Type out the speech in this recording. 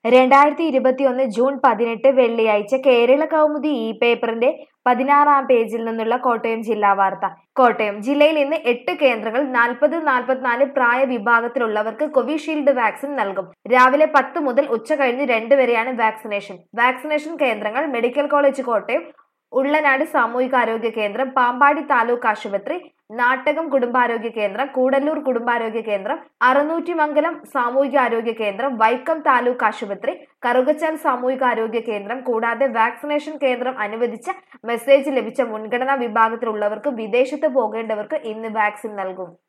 രണ്ടായിരത്തി ഇരുപത്തിയൊന്ന് ജൂൺ പതിനെട്ട് വെള്ളിയാഴ്ച കേരള കൗമുദി ഇ പേപ്പറിന്റെ പതിനാറാം പേജിൽ നിന്നുള്ള കോട്ടയം ജില്ലാ വാർത്ത കോട്ടയം ജില്ലയിൽ ഇന്ന് എട്ട് കേന്ദ്രങ്ങൾ നാൽപ്പത് നാൽപ്പത്തിനാല് പ്രായ വിഭാഗത്തിലുള്ളവർക്ക് കോവിഷീൽഡ് വാക്സിൻ നൽകും രാവിലെ പത്ത് മുതൽ ഉച്ച കഴിഞ്ഞ് രണ്ട് വരെയാണ് വാക്സിനേഷൻ വാക്സിനേഷൻ കേന്ദ്രങ്ങൾ മെഡിക്കൽ കോളേജ് കോട്ടയം ഉള്ളനാട് സാമൂഹികാരോഗ്യ കേന്ദ്രം പാമ്പാടി താലൂക്ക് ആശുപത്രി നാട്ടകം കുടുംബാരോഗ്യ കേന്ദ്രം കൂടല്ലൂർ കുടുംബാരോഗ്യ കേന്ദ്രം അറുന്നൂറ്റിമംഗലം സാമൂഹികാരോഗ്യ കേന്ദ്രം വൈക്കം താലൂക്ക് ആശുപത്രി കറുകച്ചാൽ സാമൂഹികാരോഗ്യ കേന്ദ്രം കൂടാതെ വാക്സിനേഷൻ കേന്ദ്രം അനുവദിച്ച മെസ്സേജ് ലഭിച്ച മുൻഗണനാ വിഭാഗത്തിലുള്ളവർക്ക് വിദേശത്ത് പോകേണ്ടവർക്ക് ഇന്ന് വാക്സിൻ നൽകും